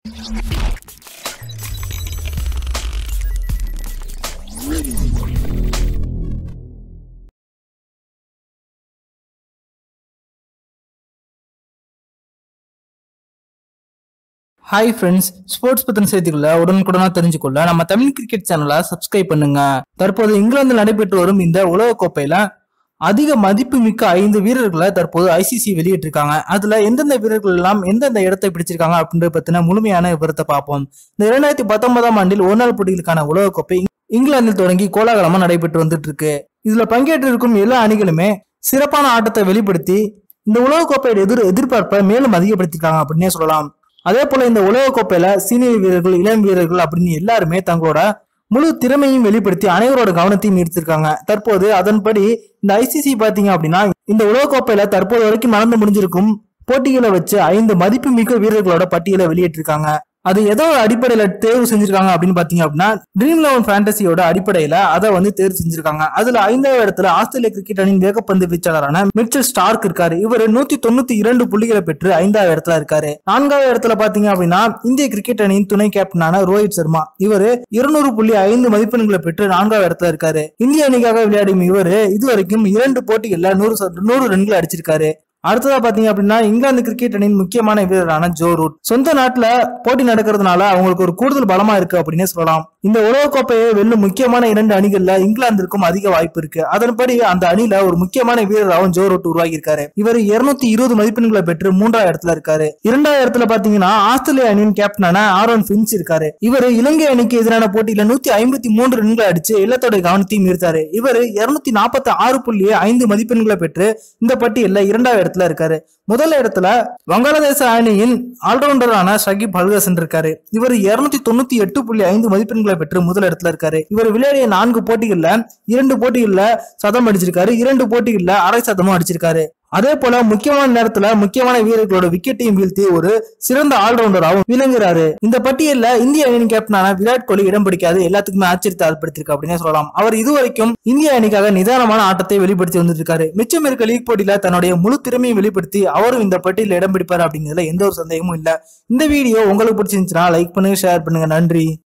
hi friends sports பத்தின செய்திகளை உடனுக்குடனா தெரிஞ்சுக்கொள்ள நம்ம தமிழ் கிரிக்கெட் சேனலை சப்ஸ்கிரைப் பண்ணுங்க தற்போது இங்கிலாந்தில் நடைபெற்று வரும் இந்த உலகக்கோப்பையில அதிக மதிப்புமிக்க ஐந்து வீரர்களை தற்போது ஐசிசி வெளியிட்டிருக்காங்க அதுல எந்தெந்த வீரர்கள் எல்லாம் எந்தெந்த இடத்தை பிடிச்சிருக்காங்க அப்படின்றத பத்தின முழுமையான விவரத்தை பார்ப்போம் இந்த இரண்டாயிரத்தி பத்தொன்பதாம் ஆண்டில் ஒருநாள் போட்டிகளுக்கான உலகக்கோப்பை இங்கிலாந்தில் தொடங்கி கோலாகலமா நடைபெற்று வந்துட்டு இருக்கு இதுல பங்கேற்றிருக்கும் எல்லா அணிகளுமே சிறப்பான ஆட்டத்தை வெளிப்படுத்தி இந்த உலகக்கோப்பையோட எதிர் எதிர்பார்ப்பை மேலும் அதிகப்படுத்திருக்காங்க அப்படின்னே சொல்லலாம் அதே போல இந்த உலகக்கோப்பையில சீனியர் வீரர்கள் இளம் வீரர்கள் அப்படின்னு எல்லாருமே தங்களோட முழு திறமையும் வெளிப்படுத்தி அனைவரோட கவனத்தையும் ஈர்த்திருக்காங்க தற்போது அதன்படி இந்த ஐசிசி பாத்தீங்க அப்படின்னா இந்த உலகக்கோப்பையில தற்போது வரைக்கும் நடந்து முடிஞ்சிருக்கும் போட்டிகளை வச்சு ஐந்து மதிப்புமிக்க வீரர்களோட பட்டியலை வெளியிட்டிருக்காங்க அது ஏதோ ஒரு அடிப்படையில தேர்வு செஞ்சிருக்காங்க அப்படின்னு பாத்தீங்க அப்படின்னா ட்ரீம் லெவன் ஃபேண்டசியோட அடிப்படையில அதை வந்து தேர்வு செஞ்சிருக்காங்க அதுல ஐந்தாவது இடத்துல ஆஸ்திரேலிய கிரிக்கெட் அணியின் வேகப்பந்து வீச்சாளரான மிச்சல் ஸ்டார்க் இருக்காரு இவர் நூத்தி தொண்ணூத்தி இரண்டு புள்ளிகளை பெற்று ஐந்தாவது இடத்துல இருக்காரு நான்காவது இடத்துல பாத்தீங்க அப்படின்னா இந்திய கிரிக்கெட் அணியின் துணை கேப்டனான ரோஹித் சர்மா இவர் இருநூறு புள்ளி ஐந்து மதிப்பெண்களை பெற்று நான்காவது இடத்துல இருக்காரு இந்திய அணிக்காக விளையாடும் இவர் இதுவரைக்கும் இரண்டு போட்டிகள்ல நூறு ச- நூறு ரன்கள் அடிச்சிருக்காரு அடுத்ததா பாத்தீங்க அப்படின்னா இங்கிலாந்து கிரிக்கெட் அணியின் முக்கியமான வீரரான ஜோ ரூட் சொந்த நாட்டுல போட்டி நடக்கிறதுனால அவங்களுக்கு ஒரு கூடுதல் பலமா இருக்கு அப்படின்னே சொல்லலாம் இந்த உலகக்கோப்பையை வெல்லும் முக்கியமான இரண்டு அணிகள்ல இங்கிலாந்திற்கும் அதிக வாய்ப்பு இருக்கு அதன்படி அந்த அணில ஒரு முக்கியமான வீரராகவும் ஜோ ரூட் உருவாகி இருக்காரு இவர் இருநூத்தி இருபது மதிப்பெண்களை பெற்று மூன்றாவது இடத்துல இருக்காரு இரண்டாவது இடத்துல பாத்தீங்கன்னா ஆஸ்திரேலிய அணியின் கேப்டனான ஆரோன் பின்ச் இருக்காரு இவர் இலங்கை அணிக்கு எதிரான போட்டியில நூத்தி ஐம்பத்தி மூன்று ரன்களை அடிச்சு எல்லாத்தோட கவனத்தையும் ஈர்த்தாரு இவர் இருநூத்தி நாற்பத்தி ஆறு புள்ளி ஐந்து மதிப்பெண்களை பெற்று இந்த பட்டியல்ல இரண்டாவது இடத்துல இருக்காரு முதல் இடத்துல வங்காளதேச அணியின் ஆல்ரவுண்டரான ஷகிப் அல்ஹசன் இருக்காரு இவர் இருநூத்தி தொண்ணூத்தி எட்டு புள்ளி ஐந்து மதிப்பெண்களை பெற்று முதல் இடத்துல இருக்காரு இவர் விளையாடிய நான்கு போட்டிகள்ல இரண்டு போட்டிகள்ல சதம் அடிச்சிருக்காரு இரண்டு போட்டிகள்ல அரை சதமும் அடிச்சிருக்காரு அதே போல முக்கியமான நேரத்துல முக்கியமான வீரர்களோட விக்கெட்டையும் வீழ்த்தி ஒரு சிறந்த ஆல்ரவுண்டராகவும் விளங்குறாரு இந்த பட்டியல்ல இந்திய அணியின் கேப்டனான விராட் கோலி இடம் பிடிக்காது எல்லாத்துக்குமே ஆச்சரியத்தை ஏற்படுத்திருக்கு அப்படின்னே சொல்லலாம் அவர் இதுவரைக்கும் இந்திய அணிக்காக நிதானமான ஆட்டத்தை வெளிப்படுத்தி வந்துட்டு இருக்காரு மிச்சம் இருக்க லீக் போட்டியில தன்னுடைய முழு திறமையை வெளிப்படுத்தி அவரும் இந்த பட்டியலில் இடம் பிடிப்பார் அப்படிங்கிறதுல எந்த ஒரு சந்தேகமும் இல்ல இந்த வீடியோ உங்களுக்கு பிடிச்சிருந்துச்சுன்னா லைக் பண்ணுங்க ஷேர் பண்ணுங்க நன்றி